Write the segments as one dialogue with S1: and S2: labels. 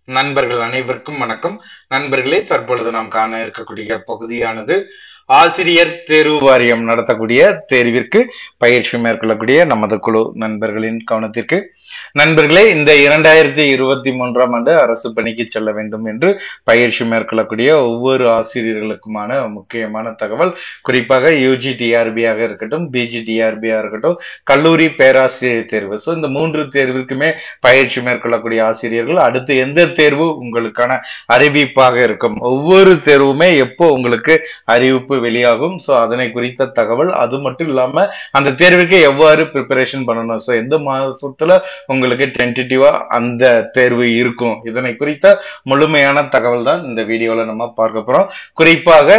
S1: நண்பர்கள் அனைவருக்கும் வணக்கம் நண்பர்களே தற்பொழுது நாம் காண இருக்கக்கூடிய பகுதியானது ஆசிரியர் தேர்வு வாரியம் நடத்தக்கூடிய தேர்விற்கு பயிற்சி மேற்கொள்ளக்கூடிய நமது குழு நண்பர்களின் கவனத்திற்கு நண்பர்களே இந்த இரண்டாயிரத்தி இருபத்தி மூன்றாம் ஆண்டு அரசு பணிக்கு செல்ல வேண்டும் என்று பயிற்சி மேற்கொள்ளக்கூடிய ஒவ்வொரு ஆசிரியர்களுக்குமான முக்கியமான தகவல் குறிப்பாக யூஜி டிஆர்பியாக இருக்கட்டும் பிஜி டிஆர்பியாக இருக்கட்டும் கல்லூரி பேராசிரியர் தேர்வு ஸோ இந்த மூன்று தேர்விற்குமே பயிற்சி மேற்கொள்ளக்கூடிய ஆசிரியர்கள் அடுத்து எந்த தேர்வு உங்களுக்கான அறிவிப்பாக இருக்கும் ஒவ்வொரு தேர்வுமே எப்போ உங்களுக்கு அறிவிப்பு வெளியாகும் ஸோ அதனை குறித்த தகவல் அது மட்டும் இல்லாம அந்த தேர்வுக்கு எவ்வாறு ப்ரிப்பரேஷன் பண்ணணும் ஸோ எந்த மாசத்துல உங்களுக்கு டென்டேட்டிவா அந்த தேர்வு இருக்கும் இதனை குறித்த முழுமையான தகவல் தான் இந்த வீடியோல நம்ம பார்க்க போறோம் குறிப்பாக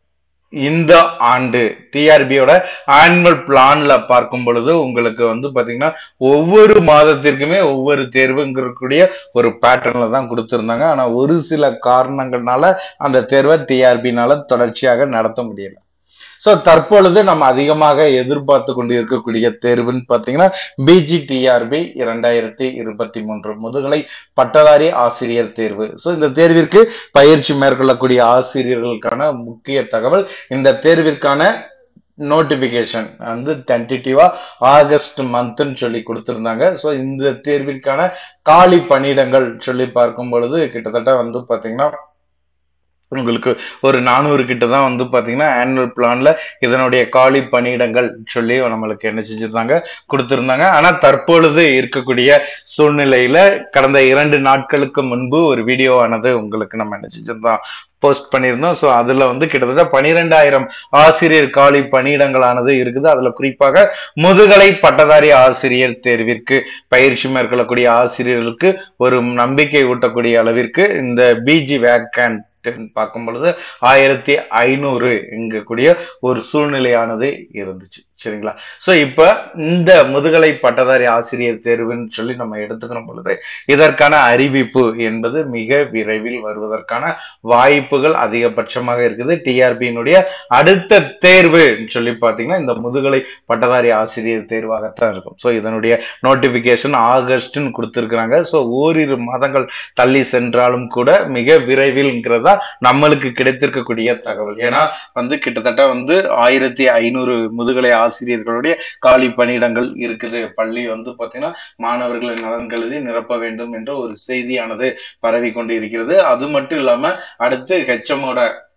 S1: இந்த ஆண்டு டிஆர்பியோட ஆனுவல் பிளான்ல பார்க்கும் பொழுது உங்களுக்கு வந்து பாத்தீங்கன்னா ஒவ்வொரு மாதத்திற்குமே ஒவ்வொரு தேர்வுங்கிறக்கூடிய ஒரு பேட்டர்ன்ல தான் கொடுத்திருந்தாங்க ஆனா ஒரு சில காரணங்கள்னால அந்த தேர்வை டிஆர்பினால தொடர்ச்சியாக நடத்த முடியல ஸோ தற்பொழுது நம்ம அதிகமாக எதிர்பார்த்து கொண்டு இருக்கக்கூடிய தேர்வுன்னு பார்த்தீங்கன்னா பிஜிடிஆர்பி இரண்டாயிரத்தி இருபத்தி மூன்று முதுகலை பட்டதாரி ஆசிரியர் தேர்வு ஸோ இந்த தேர்விற்கு பயிற்சி மேற்கொள்ளக்கூடிய ஆசிரியர்களுக்கான முக்கிய தகவல் இந்த தேர்விற்கான நோட்டிபிகேஷன் வந்து டென்டேட்டிவா ஆகஸ்ட் மந்த்னு சொல்லி கொடுத்துருந்தாங்க ஸோ இந்த தேர்விற்கான காலி பணியிடங்கள் சொல்லி பார்க்கும் பொழுது கிட்டத்தட்ட வந்து பார்த்தீங்கன்னா உங்களுக்கு ஒரு நானூறு கிட்ட தான் வந்து பார்த்தீங்கன்னா ஆனுவல் பிளான்ல இதனுடைய காலி பணியிடங்கள் சொல்லி நம்மளுக்கு என்ன செஞ்சிருந்தாங்க கொடுத்துருந்தாங்க ஆனால் தற்பொழுது இருக்கக்கூடிய சூழ்நிலையில கடந்த இரண்டு நாட்களுக்கு முன்பு ஒரு வீடியோ ஆனது உங்களுக்கு நம்ம என்ன செஞ்சிருந்தோம் போஸ்ட் பண்ணியிருந்தோம் ஸோ அதில் வந்து கிட்டத்தட்ட பனிரெண்டாயிரம் ஆசிரியர் காலி பணியிடங்களானது இருக்குது அதில் குறிப்பாக முதுகலை பட்டதாரி ஆசிரியர் தேர்விற்கு பயிற்சி மேற்கொள்ளக்கூடிய ஆசிரியர்களுக்கு ஒரு நம்பிக்கை ஊட்டக்கூடிய அளவிற்கு இந்த பிஜி வேக்கண்ட் பார்க்கும் பொழுது ஆயிரத்தி ஐநூறு எங்கக்கூடிய ஒரு சூழ்நிலையானது இருந்துச்சு சரிங்களா ஸோ இப்போ இந்த முதுகலை பட்டதாரி ஆசிரியர் தேர்வுன்னு சொல்லி நம்ம எடுத்துக்கணும் பொழுது இதற்கான அறிவிப்பு என்பது மிக விரைவில் வருவதற்கான வாய்ப்புகள் அதிகபட்சமாக இருக்குது டிஆர்பியினுடைய அடுத்த தேர்வு சொல்லி பார்த்தீங்கன்னா இந்த முதுகலை பட்டதாரி ஆசிரியர் தேர்வாகத்தான் இருக்கும் ஸோ இதனுடைய நோட்டிபிகேஷன் ஆகஸ்ட்னு கொடுத்துருக்குறாங்க ஸோ ஓரிரு மாதங்கள் தள்ளி சென்றாலும் கூட மிக விரைவில்ங்கிறதா நம்மளுக்கு கிடைத்திருக்கக்கூடிய தகவல் ஏன்னா வந்து கிட்டத்தட்ட வந்து ஆயிரத்தி ஐநூறு முதுகலை ஆசிரியர்களுடைய காலி பணியிடங்கள் இருக்குது பள்ளி வந்து பார்த்தீங்கன்னா மாணவர்களின் நலன் கருதி நிரப்ப வேண்டும் என்ற ஒரு செய்தியானது பரவி கொண்டு இருக்கிறது அது மட்டும் இல்லாம அடுத்து ஹெச்எம்மோட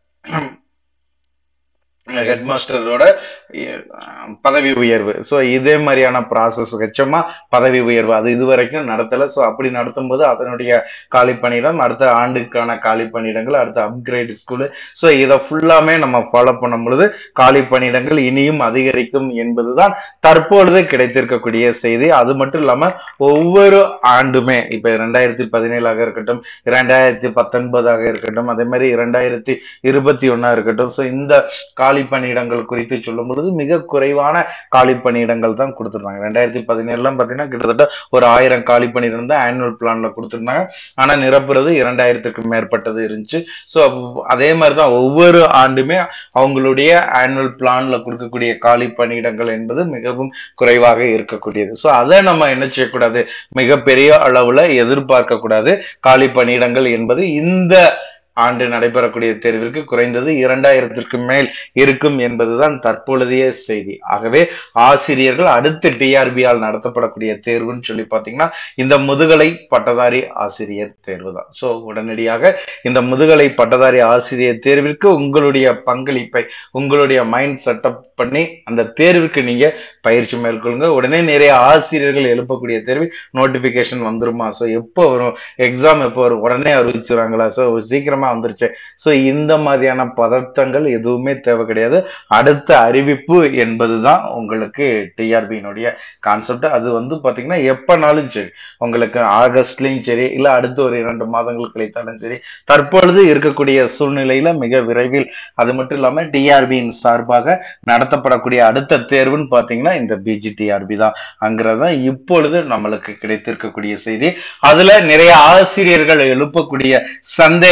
S1: ஹெட்மாஸ்டரோட பதவி உயர்வு ஸோ இதே மாதிரியான ப்ராசஸ் ஹெச்சமா பதவி உயர்வு அது இது வரைக்கும் நடத்தலை ஸோ அப்படி நடத்தும் போது அதனுடைய காலி பணியிடம் அடுத்த ஆண்டுக்கான காலி பணியிடங்கள் அடுத்த அப்கிரேட் ஸ்கூலு ஸோ இதை ஃபுல்லாமே நம்ம ஃபாலோ பண்ணும் பொழுது காலி பணியிடங்கள் இனியும் அதிகரிக்கும் என்பதுதான் தற்பொழுது கிடைத்திருக்கக்கூடிய செய்தி அது மட்டும் இல்லாம ஒவ்வொரு ஆண்டுமே இப்ப இரண்டாயிரத்தி பதினேழாக இருக்கட்டும் இரண்டாயிரத்தி பத்தொன்பதாக இருக்கட்டும் அதே மாதிரி இரண்டாயிரத்தி இருபத்தி ஒன்னா இருக்கட்டும் ஸோ இந்த காலி பணியிடங்கள் குறித்து சொல்லும் பொழுது மிக குறைவான காலி பணியிடங்கள் தான் கொடுத்துருந்தாங்க ரெண்டாயிரத்தி பதினேழுலாம் பார்த்தீங்கன்னா கிட்டத்தட்ட ஒரு ஆயிரம் காலி பணியிடம் தான் ஆனுவல் பிளான்ல கொடுத்துருந்தாங்க ஆனா நிரப்புறது இரண்டாயிரத்துக்கும் மேற்பட்டது இருந்துச்சு ஸோ அதே மாதிரி தான் ஒவ்வொரு ஆண்டுமே அவங்களுடைய ஆனுவல் பிளான்ல கொடுக்கக்கூடிய காலி பணியிடங்கள் என்பது மிகவும் குறைவாக இருக்கக்கூடியது ஸோ அதை நம்ம என்ன செய்யக்கூடாது மிகப்பெரிய அளவுல எதிர்பார்க்க கூடாது காலி பணியிடங்கள் என்பது இந்த ஆண்டு நடைபெறக்கூடிய தேர்விற்கு குறைந்தது இரண்டாயிரத்திற்கு மேல் இருக்கும் என்பதுதான் தற்பொழுதைய செய்தி ஆகவே ஆசிரியர்கள் அடுத்த டிஆர்பியால் நடத்தப்படக்கூடிய தேர்வுன்னு சொல்லி பார்த்தீங்கன்னா இந்த முதுகலை பட்டதாரி ஆசிரியர் தேர்வு தான் ஸோ உடனடியாக இந்த முதுகலை பட்டதாரி ஆசிரியர் தேர்விற்கு உங்களுடைய பங்களிப்பை உங்களுடைய மைண்ட் செட்டப் பண்ணி அந்த தேர்வுக்கு நீங்க பயிற்சி மேற்கொள்ளுங்க உடனே நிறைய ஆசிரியர்கள் எழுப்பக்கூடிய தேர்வு நோட்டிபிகேஷன் வந்துருமா ஸோ எப்போ வரும் எக்ஸாம் எப்போ வரும் உடனே அறிவிச்சுறாங்களா ஸோ சீக்கிரமா வந்துருச்சு ஸோ இந்த மாதிரியான பதட்டங்கள் எதுவுமே தேவை கிடையாது அடுத்த அறிவிப்பு என்பதுதான் உங்களுக்கு டிஆர்பியினுடைய கான்செப்ட் அது வந்து பாத்தீங்கன்னா எப்பனாலும் சரி உங்களுக்கு ஆகஸ்ட்லயும் சரி இல்ல அடுத்த ஒரு இரண்டு மாதங்கள் கழித்தாலும் சரி தற்பொழுது இருக்கக்கூடிய சூழ்நிலையில மிக விரைவில் அது மட்டும் இல்லாம டிஆர்பியின் சார்பாக நடத்தப்படக்கூடிய அடுத்த தேர்வுன்னு பாத்தீங்கன்னா இந்த பிஜிடிஆர்பி தான் அங்கிறதான் இப்பொழுது நம்மளுக்கு கிடைத்திருக்கக்கூடிய செய்தி அதுல நிறைய ஆசிரியர்கள் எழுப்பக்கூடிய சந்தேகம்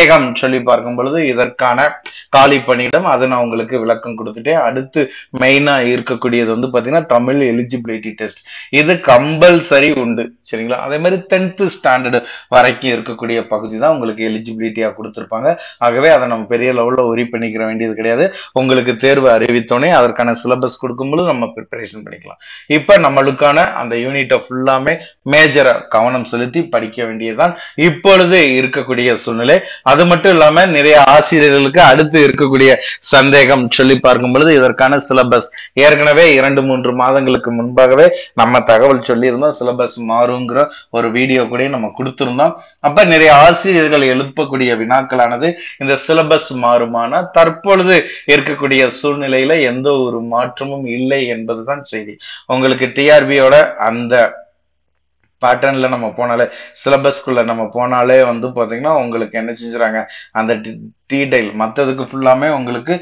S1: சொல்லி பார்க்கும் பொழுது இதற்கான காலி பணியிடம் அதை நான் உங்களுக்கு விளக்கம் கொடுத்துட்டேன் அடுத்து மெயினா இருக்கக்கூடியது வந்து பாத்தீங்கன்னா தமிழ் எலிஜிபிலிட்டி டெஸ்ட் இது கம்பல்சரி உண்டு சரிங்களா அதே மாதிரி டென்த் ஸ்டாண்டர்டு வரைக்கும் இருக்கக்கூடிய பகுதி தான் உங்களுக்கு எலிஜிபிலிட்டியா கொடுத்துருப்பாங்க ஆகவே அதை நம்ம பெரிய லெவல்ல ஒரி பண்ணிக்கிற வேண்டியது கிடையாது உங்களுக்கு தேர்வு அறிவித்தோனே அதற்கான சிலபஸ் கொடுக்கும்போது நம்ம ப்ரிப்பரேஷன் பண்ணிக்கலாம் இப்ப நம்மளுக்கான அந்த யூனிட்டை ஃபுல்லாமே மேஜரா கவனம் செலுத்தி படிக்க வேண்டியதுதான் இப்பொழுது இருக்கக்கூடிய சூழ்நிலை அது மட்டும் இல்லாம நிறைய ஆசிரியர்களுக்கு அடுத்து இருக்கக்கூடிய சந்தேகம் சொல்லி பார்க்கும் பொழுது இதற்கான சிலபஸ் ஏற்கனவே இரண்டு மூன்று மாதங்களுக்கு முன்பாகவே நம்ம தகவல் சொல்லியிருந்தோம் சிலபஸ் மாறுங்கிற ஒரு வீடியோ கூட நம்ம கொடுத்திருந்தோம் அப்ப நிறைய ஆசிரியர்கள் எழுப்பக்கூடிய வினாக்களானது இந்த சிலபஸ் மாறுமானா தற்பொழுது இருக்கக்கூடிய சூழ்நிலையில எந்த ஒரு மாற்றமும் இல்லை என்பதுதான் செய்தி உங்களுக்கு டிஆர்பியோட அந்த பேட்டர்ன்ல நம்ம போனாலே சிலபஸ்க்குள்ள நம்ம போனாலே வந்து பாத்தீங்கன்னா உங்களுக்கு என்ன செஞ்சுறாங்க அந்த டீடைல் மற்றதுக்கு ஃபுல்லாமே உங்களுக்கு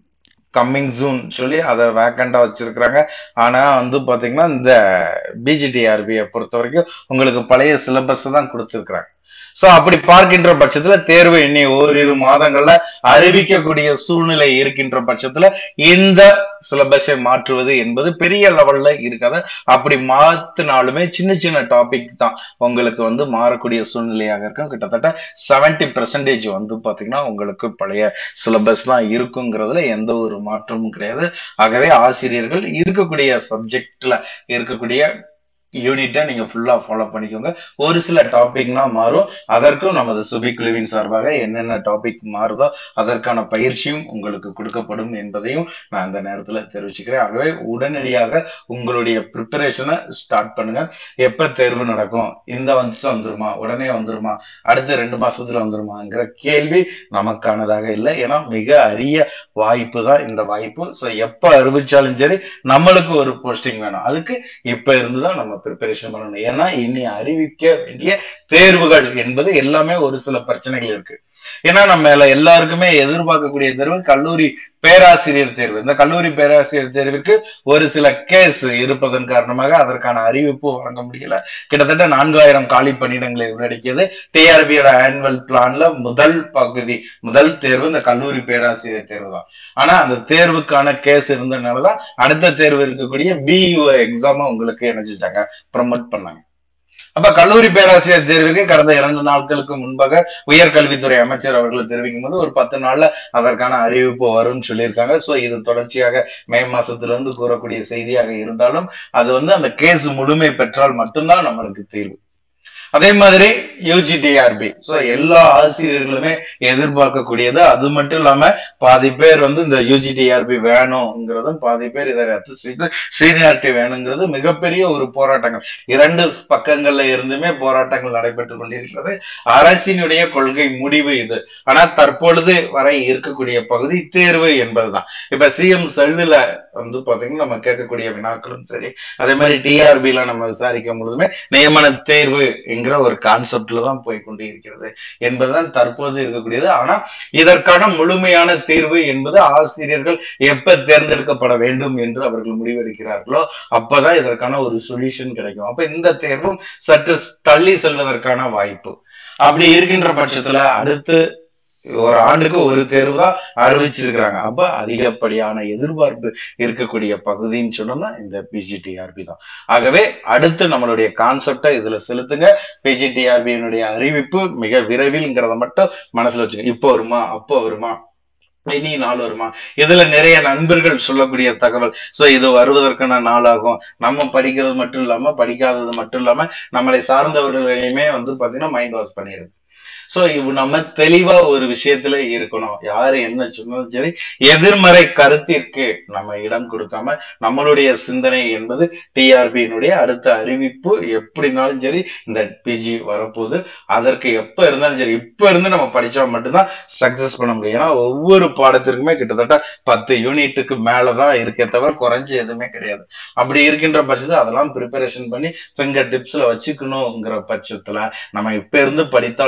S1: கம்மிங் ஜூன் சொல்லி அதை வேக்கண்டா வச்சிருக்கிறாங்க ஆனா வந்து பாத்தீங்கன்னா இந்த பிஜிடிஆர்பியை பொறுத்த வரைக்கும் உங்களுக்கு பழைய சிலபஸ் தான் கொடுத்துருக்குறாங்க சோ அப்படி பார்க்கின்ற பட்சத்துல தேர்வு இன்னி ஓரிரு மாதங்கள்ல அறிவிக்கக்கூடிய சூழ்நிலை இருக்கின்ற பட்சத்துல இந்த சிலபஸை மாற்றுவது என்பது பெரிய லெவல்ல இருக்காது அப்படி மாத்தினாலுமே சின்ன சின்ன டாபிக் தான் உங்களுக்கு வந்து மாறக்கூடிய சூழ்நிலையாக இருக்கும் கிட்டத்தட்ட செவன்டி பெர்சன்டேஜ் வந்து பாத்தீங்கன்னா உங்களுக்கு பழைய சிலபஸ் தான் இருக்குங்கிறதுல எந்த ஒரு மாற்றமும் கிடையாது ஆகவே ஆசிரியர்கள் இருக்கக்கூடிய சப்ஜெக்ட்ல இருக்கக்கூடிய யூனிட்டை நீங்க ஃபுல்லா ஃபாலோ பண்ணிக்கோங்க ஒரு சில டாபிக்லாம் மாறும் அதற்கும் நமது சுபிக் லிவின் சார்பாக என்னென்ன டாபிக் மாறுதோ அதற்கான பயிற்சியும் உங்களுக்கு கொடுக்கப்படும் என்பதையும் நான் இந்த நேரத்துல தெரிவிச்சுக்கிறேன் ஆகவே உடனடியாக உங்களுடைய ப்ரிப்பரேஷனை ஸ்டார்ட் பண்ணுங்க எப்ப தேர்வு நடக்கும் இந்த வருஷம் வந்துருமா உடனே வந்துருமா அடுத்த ரெண்டு மாசத்துல வந்துருமாங்கிற கேள்வி நமக்கானதாக இல்லை ஏன்னா மிக அரிய வாய்ப்பு தான் இந்த வாய்ப்பு ஸோ எப்ப அறிவிச்சாலும் சரி நம்மளுக்கு ஒரு போஸ்டிங் வேணும் அதுக்கு இப்ப இருந்து தான் நம்ம ப்ரிப்பரேஷன் பண்ணணும் ஏன்னா இனி அறிவிக்க வேண்டிய தேர்வுகள் என்பது எல்லாமே ஒரு சில பிரச்சனைகள் இருக்கு ஏன்னா நம்ம எல்லாருக்குமே எதிர்பார்க்கக்கூடிய தேர்வு கல்லூரி பேராசிரியர் தேர்வு இந்த கல்லூரி பேராசிரியர் தேர்விற்கு ஒரு சில கேஸ் இருப்பதன் காரணமாக அதற்கான அறிவிப்பு வழங்க முடியல கிட்டத்தட்ட நான்காயிரம் காலி பணியிடங்களை உள்ளடக்கியது டிஆர்பியோட ஆனுவல் பிளான்ல முதல் பகுதி முதல் தேர்வு இந்த கல்லூரி பேராசிரியர் தேர்வு தான் ஆனா அந்த தேர்வுக்கான கேஸ் இருந்ததுனாலதான் அடுத்த தேர்வு இருக்கக்கூடிய பிஇஓ எக்ஸாம உங்களுக்கு என்ன செஞ்சாங்க ப்ரமோட் பண்ணாங்க அப்ப கல்லூரி பேராசிரியர் தேர்விற்கு கடந்த இரண்டு நாட்களுக்கு முன்பாக உயர்கல்வித்துறை அமைச்சர் அவர்கள் தெரிவிக்கும் போது ஒரு பத்து நாள்ல அதற்கான அறிவிப்பு வரும்னு சொல்லியிருக்காங்க சோ இது தொடர்ச்சியாக மே மாசத்துல இருந்து கூறக்கூடிய செய்தியாக இருந்தாலும் அது வந்து அந்த கேஸ் முழுமை பெற்றால் மட்டும்தான் நம்மளுக்கு தீர்வு அதே மாதிரி யூஜிடிஆர்பி சோ எல்லா ஆசிரியர்களுமே எதிர்பார்க்கக்கூடியது அது மட்டும் இல்லாம பாதி பேர் வந்து இந்த யூஜிடிஆர்பி வேணுங்கிறதும் பாதி பேர் இதை ரத்து செய்து சீனியாரிட்டி வேணுங்கிறது மிகப்பெரிய ஒரு போராட்டங்கள் இரண்டு பக்கங்கள்ல இருந்துமே போராட்டங்கள் நடைபெற்று கொண்டிருக்கிறது அரசினுடைய கொள்கை முடிவு இது ஆனா தற்பொழுது வரை இருக்கக்கூடிய பகுதி தேர்வு என்பதுதான் இப்ப சிஎம் செல்லுல வந்து பாத்தீங்கன்னா நம்ம கேட்கக்கூடிய வினாக்களும் சரி அதே மாதிரி டிஆர்பில நம்ம விசாரிக்கும் பொழுதுமே நியமன தேர்வு என்கிற ஒரு கான்செப்ட்ல தான் போய் கொண்டு இருக்கிறது என்பதுதான் தற்போது இருக்கக்கூடியது ஆனா இதற்கான முழுமையான தீர்வு என்பது ஆசிரியர்கள் எப்ப தேர்ந்தெடுக்கப்பட வேண்டும் என்று அவர்கள் முடிவெடுக்கிறார்களோ அப்பதான் இதற்கான ஒரு சொல்யூஷன் கிடைக்கும் அப்ப இந்த தேர்வும் சற்று தள்ளி செல்வதற்கான வாய்ப்பு அப்படி இருக்கின்ற பட்சத்துல அடுத்து ஒரு ஆண்டுக்கு ஒரு தேர்வு தான் அறிவிச்சிருக்கிறாங்க அப்ப அதிகப்படியான எதிர்பார்ப்பு இருக்கக்கூடிய பகுதின்னு சொன்னோம்னா இந்த பிஜிடிஆர்பி தான் ஆகவே அடுத்து நம்மளுடைய கான்செப்டை இதுல செலுத்துங்க பிஜிடிஆர்பியினுடைய அறிவிப்பு மிக விரைவில்ங்கிறத மட்டும் மனசுல வச்சுங்க இப்போ வருமா அப்போ வருமா இனி நாள் வருமா இதுல நிறைய நண்பர்கள் சொல்லக்கூடிய தகவல் சோ இது வருவதற்கான நாளாகும் நம்ம படிக்கிறது மட்டும் இல்லாம படிக்காதது மட்டும் இல்லாம நம்மளை சார்ந்தவர்களையுமே வந்து பாத்தீங்கன்னா மைண்ட் வாஷ் பண்ணிடுது சோ இவ் நம்ம தெளிவா ஒரு விஷயத்துல இருக்கணும் யாரு என்ன சொன்னாலும் சரி எதிர்மறை கருத்திற்கு நம்ம இடம் கொடுக்காம நம்மளுடைய சிந்தனை என்பது டிஆர்பியினுடைய அடுத்த அறிவிப்பு எப்படினாலும் சரி இந்த பிஜி வரப்போகுது அதற்கு எப்ப இருந்தாலும் சரி இப்ப இருந்து நம்ம படிச்சா மட்டும்தான் சக்சஸ் பண்ண முடியும் ஏன்னா ஒவ்வொரு பாடத்திற்குமே கிட்டத்தட்ட பத்து யூனிட்டுக்கு மேலதான் இருக்கே தவிர குறைஞ்சு எதுவுமே கிடையாது அப்படி இருக்கின்ற பட்சத்துல அதெல்லாம் ப்ரிப்பரேஷன் பண்ணி ஃபிங்கர் டிப்ஸ்ல வச்சுக்கணுங்கிற பட்சத்துல நம்ம இப்ப இருந்து படித்தால் மட்டும்தான்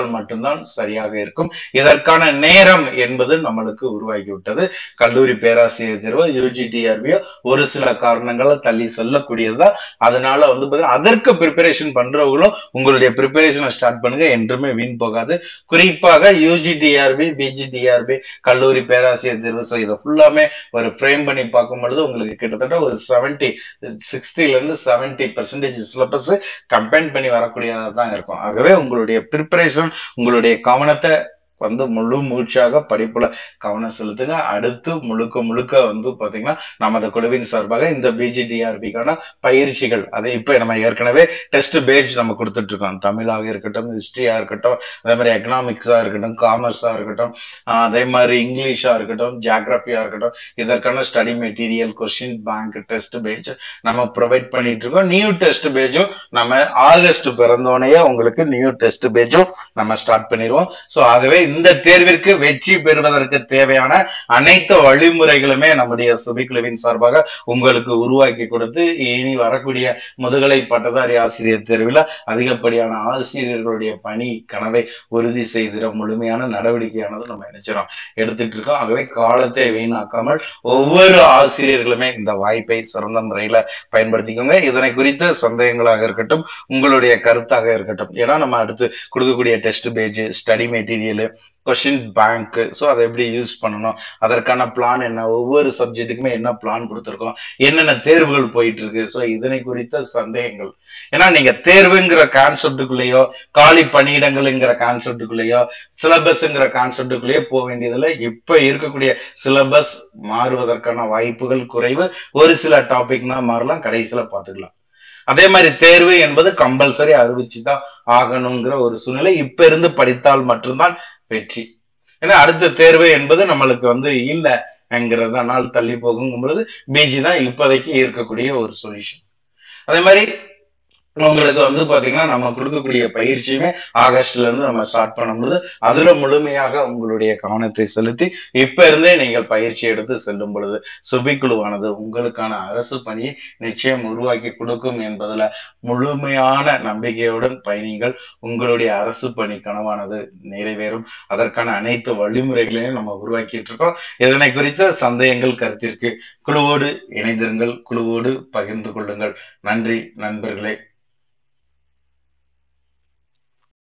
S1: தான் சரியாக இருக்கும் இதற்கான நேரம் என்பது நம்மளுக்கு உருவாகிவிட்டது கல்லூரி பேராசிரியர் தேர்வு யூஜிடிஆர்பியோ ஒரு சில காரணங்களால் தள்ளி செல்லக்கூடியதுதான் அதனால வந்து பாத்தீங்கன்னா அதற்கு ப்ரிப்பரேஷன் பண்றவங்களும் உங்களுடைய ப்ரிப்பரேஷனை ஸ்டார்ட் பண்ணுங்க என்றுமே வீண் போகாது குறிப்பாக யூஜிடிஆர்பி பிஜிடிஆர்பி கல்லூரி பேராசிரியர் தேர்வு ஸோ இதை ஃபுல்லாமே ஒரு ஃப்ரேம் பண்ணி பார்க்கும் பொழுது உங்களுக்கு கிட்டத்தட்ட ஒரு செவன்டி சிக்ஸ்டில இருந்து செவன்டி பர்சன்டேஜ் சிலபஸ் கம்பைன் பண்ணி வரக்கூடியதாக தான் இருக்கும் ஆகவே உங்களுடைய ப்ரிப்பரேஷன் உங்களுடைய கவனத்தை வந்து முழு மூச்சாக படிப்புல கவனம் செலுத்துங்க அடுத்து முழுக்க முழுக்க வந்து பாத்தீங்கன்னா நமது குழுவின் சார்பாக இந்த பிஜிடிஆர்பிக்கான பயிற்சிகள் அதை இப்ப நம்ம ஏற்கனவே டெஸ்ட் பேஜ் நம்ம கொடுத்துட்டு இருக்கோம் தமிழாக இருக்கட்டும் ஹிஸ்டரியா இருக்கட்டும் அதே மாதிரி எக்கனாமிக்ஸா இருக்கட்டும் காமர்ஸா இருக்கட்டும் ஆஹ் அதே மாதிரி இங்கிலீஷா இருக்கட்டும் ஜியாகிரபியா இருக்கட்டும் இதற்கான study material question bank test page நம்ம ப்ரொவைட் பண்ணிட்டு இருக்கோம் நியூ டெஸ்ட் பேஜும் நம்ம ஆகஸ்ட் பிறந்தோடனே உங்களுக்கு நியூ டெஸ்ட் பேஜும் நம்ம ஸ்டார்ட் பண்ணிடுவோம் ஸோ ஆகவே இந்த தேர்விற்கு வெற்றி பெறுவதற்கு தேவையான அனைத்து வழிமுறைகளுமே நம்முடைய சுபிக்குழுவின் சார்பாக உங்களுக்கு உருவாக்கி கொடுத்து இனி வரக்கூடிய முதுகலை பட்டதாரி ஆசிரியர் தேர்வில் அதிகப்படியான ஆசிரியர்களுடைய பணி கனவை உறுதி செய்திட முழுமையான நடவடிக்கையானது நம்ம நினைச்சிடும் எடுத்துட்டு இருக்கோம் ஆகவே காலத்தை வீணாக்காமல் ஒவ்வொரு ஆசிரியர்களுமே இந்த வாய்ப்பை சிறந்த முறையில பயன்படுத்திக்கோங்க இதனை குறித்த சந்தேகங்களாக இருக்கட்டும் உங்களுடைய கருத்தாக இருக்கட்டும் ஏன்னா நம்ம அடுத்து கொடுக்கக்கூடிய test page study material question bank so அதை எப்படி யூஸ் பண்ணணும் அதற்கான பிளான் என்ன ஒவ்வொரு சப்ஜெக்ட்டுக்குமே என்ன பிளான் கொடுத்துருக்கோம் என்னென்ன தேர்வுகள் போயிட்டு இருக்கு ஸோ இதனை குறித்த சந்தேகங்கள் ஏன்னா நீங்க தேர்வுங்கிற கான்செப்டுக்குள்ளேயோ காலி பணியிடங்கள்ங்கிற கான்செப்டுக்குள்ளேயோ சிலபஸ்ங்கிற கான்செப்டுக்குள்ளேயோ போக வேண்டியதுல இப்ப இருக்கக்கூடிய சிலபஸ் மாறுவதற்கான வாய்ப்புகள் குறைவு ஒரு சில டாபிக்னா மாறலாம் கடைசியில பார்த்துக்கலாம் அதே மாதிரி தேர்வு என்பது கம்பல்சரி அறிவிச்சு தான் ஆகணுங்கிற ஒரு சூழ்நிலை இப்ப இருந்து படித்தால் மட்டும்தான் வெற்றி ஏன்னா அடுத்த தேர்வு என்பது நம்மளுக்கு வந்து இல்லைங்கிறத நாள் தள்ளி போகுங்கும் பொழுது பிஜி தான் இப்போதைக்கு இருக்கக்கூடிய ஒரு சொல்யூஷன் அதே மாதிரி உங்களுக்கு வந்து பாத்தீங்கன்னா நம்ம கொடுக்கக்கூடிய பயிற்சியுமே ஆகஸ்ட்ல இருந்து நம்ம ஸ்டார்ட் பண்ணும்போது அதுல முழுமையாக உங்களுடைய கவனத்தை செலுத்தி இப்ப இருந்தே நீங்கள் பயிற்சி எடுத்து செல்லும் பொழுது சுபிக்குழுவானது உங்களுக்கான அரசு பணியை நிச்சயம் உருவாக்கி கொடுக்கும் என்பதுல முழுமையான நம்பிக்கையுடன் பயணிகள் உங்களுடைய அரசு பணி கனவானது நிறைவேறும் அதற்கான அனைத்து வழிமுறைகளையும் நம்ம உருவாக்கிட்டு இருக்கோம் இதனை குறித்த சந்தேகங்கள் கருத்திற்கு குழுவோடு இணைந்திருங்கள் குழுவோடு பகிர்ந்து கொள்ளுங்கள் நன்றி நண்பர்களே